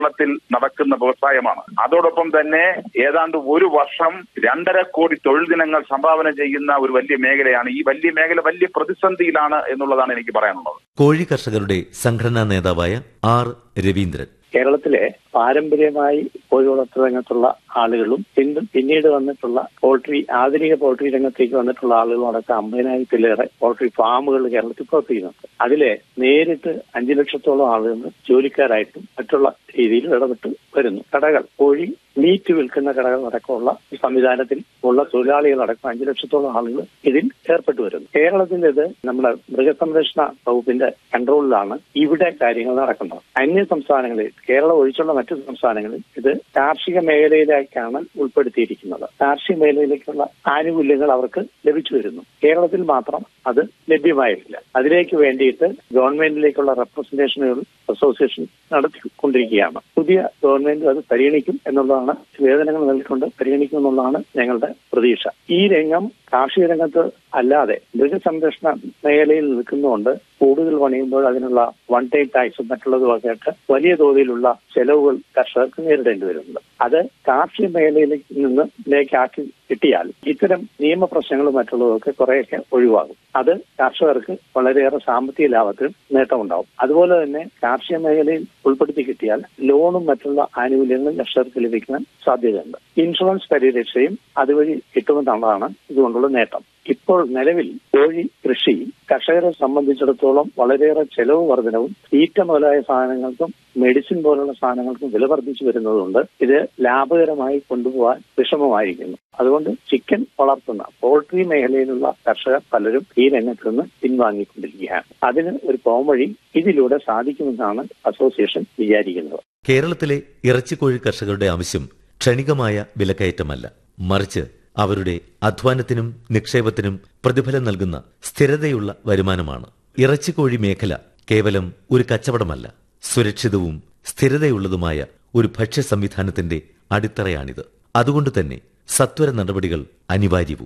കേരളത്തിൽ നടക്കുന്ന വ്യവസായമാണ് അതോടൊപ്പം തന്നെ ഏതാണ്ട് ഒരു വർഷം രണ്ടര കോടി തൊഴിൽ ദിനങ്ങൾ സംഭാവന ചെയ്യുന്ന ഒരു വലിയ മേഖലയാണ് ഈ വലിയ മേഖല വലിയ പ്രതിസന്ധിയിലാണ് എന്നുള്ളതാണ് എനിക്ക് പറയാനുള്ളത് കോഴി കർഷകരുടെ സംഘടനാ നേതാവായ ആർ രവീന്ദ്രൻ കേരളത്തിലെ പാരമ്പര്യമായി കോഴി വളർത്തൽ രംഗത്തുള്ള ആളുകളും പിന്ന- പിന്നീട് വന്നിട്ടുള്ള പോൾട്രി ആധുനിക പോൾട്രി രംഗത്തേക്ക് വന്നിട്ടുള്ള ആളുകളും അടക്കം അമ്പതിനായിരത്തിലേറെ പോൾട്രി ഫാമുകൾ കേരളത്തിൽ പ്രവർത്തിക്കുന്നുണ്ട് അതിലെ നേരിട്ട് അഞ്ചു ലക്ഷത്തോളം ആളുകൾ ജോലിക്കാരായിട്ടും മറ്റുള്ള രീതിയിൽ ഇടപെട്ട് വരുന്നു കടകൾ കോഴി മീറ്റ് വിൽക്കുന്ന കടകൾ അടക്കമുള്ള ഈ സംവിധാനത്തിൽ ഉള്ള തൊഴിലാളികളടക്കം അഞ്ചു ലക്ഷത്തോളം ആളുകൾ ഇതിൽ ഏർപ്പെട്ടു വരുന്നു കേരളത്തിൽ ഇത് നമ്മുടെ മൃഗസംരക്ഷണ വകുപ്പിന്റെ കൺട്രോളിലാണ് ഇവിടെ കാര്യങ്ങൾ നടക്കുന്നത് അന്യ സംസ്ഥാനങ്ങളിൽ കേരളം ഒഴിച്ചുള്ള മറ്റു സംസ്ഥാനങ്ങളിൽ ഇത് കാർഷിക മേഖലയിലേക്കാണ് ഉൾപ്പെടുത്തിയിരിക്കുന്നത് കാർഷിക മേഖലയിലേക്കുള്ള ആനുകൂല്യങ്ങൾ അവർക്ക് ലഭിച്ചു വരുന്നു കേരളത്തിൽ മാത്രം അത് ലഭ്യമായിട്ടില്ല അതിലേക്ക് വേണ്ടിയിട്ട് ഗവൺമെന്റിലേക്കുള്ള റെപ്രസെന്റേഷനുകൾ അസോസിയേഷൻ നടത്തിക്കൊണ്ടിരിക്കുകയാണ് പുതിയ ഗവൺമെന്റ് അത് പരിഗണിക്കും എന്നുള്ളതാണ് വേതനങ്ങൾ നൽകിക്കൊണ്ട് പരിഗണിക്കും എന്നുള്ളതാണ് ഞങ്ങളുടെ പ്രതീക്ഷ ഈ രംഗം കാർഷിക രംഗത്ത് അല്ലാതെ മൃഗസംരക്ഷണ മേഖലയിൽ നിൽക്കുന്നതുകൊണ്ട് കൂടുതൽ പണിയുമ്പോൾ അതിനുള്ള വൺ ടൈം ടാക്സും മറ്റുള്ളതുമൊക്കെ ആയിട്ട് വലിയ തോതിലുള്ള ചെലവുകൾ കർഷകർക്ക് നേരിടേണ്ടി വരുന്നുണ്ട് അത് കാർഷിക മേഖലയിലേക്ക് നിന്ന് ഇതിലേക്കാക്കി കിട്ടിയാൽ ഇത്തരം നിയമപ്രശ്നങ്ങളും മറ്റുള്ളതൊക്കെ കുറേയൊക്കെ ഒഴിവാകും അത് കർഷകർക്ക് വളരെയേറെ സാമ്പത്തിക ലാഭത്തിൽ നേട്ടമുണ്ടാവും അതുപോലെ തന്നെ കാർഷിക മേഖലയിൽ ഉൾപ്പെടുത്തി കിട്ടിയാൽ ലോണും മറ്റുള്ള ആനുകൂല്യങ്ങളും കർഷകർക്ക് ലഭിക്കാൻ സാധ്യതയുണ്ട് ഇൻഷുറൻസ് പരിരക്ഷയും അതുവഴി കിട്ടുമെന്നുള്ളതാണ് ഇതുകൊണ്ടുള്ള നേട്ടം ഇപ്പോൾ നിലവിൽ കോഴി കൃഷി കർഷകരെ സംബന്ധിച്ചിടത്തോളം വളരെയേറെ ചെലവ് വർധനവും തീറ്റ മുതലായ സാധനങ്ങൾക്കും മെഡിസിൻ പോലുള്ള സാധനങ്ങൾക്കും വില വർദ്ധിച്ചു വരുന്നതുകൊണ്ട് ഇത് ലാഭകരമായി കൊണ്ടുപോകാൻ വിഷമമായിരിക്കുന്നു അതുകൊണ്ട് ചിക്കൻ വളർത്തുന്ന പോൾട്രി മേഖലയിലുള്ള കർഷകർ പലരും ഈ രംഗത്ത് നിന്ന് പിൻവാങ്ങിക്കൊണ്ടിരിക്കുകയാണ് അതിന് ഒരു പോംവഴി ഇതിലൂടെ സാധിക്കുമെന്നാണ് അസോസിയേഷൻ വിചാരിക്കുന്നത് കേരളത്തിലെ ഇറച്ചിക്കോഴി കർഷകരുടെ ആവശ്യം ക്ഷണികമായ വിലക്കയറ്റമല്ല മറിച്ച് അവരുടെ അധ്വാനത്തിനും നിക്ഷേപത്തിനും പ്രതിഫലം നൽകുന്ന സ്ഥിരതയുള്ള വരുമാനമാണ് ഇറച്ചിക്കോഴി മേഖല കേവലം ഒരു കച്ചവടമല്ല സുരക്ഷിതവും സ്ഥിരതയുള്ളതുമായ ഒരു ഭക്ഷ്യ സംവിധാനത്തിന്റെ അടിത്തറയാണിത് അതുകൊണ്ട് തന്നെ സത്വര നടപടികൾ അനിവാര്യവും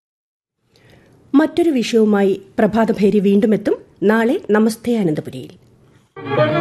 മറ്റൊരു വിഷയവുമായി പ്രഭാതഭേരി വീണ്ടും എത്തും നാളെ നമസ്തേ അനന്തപുരിയിൽ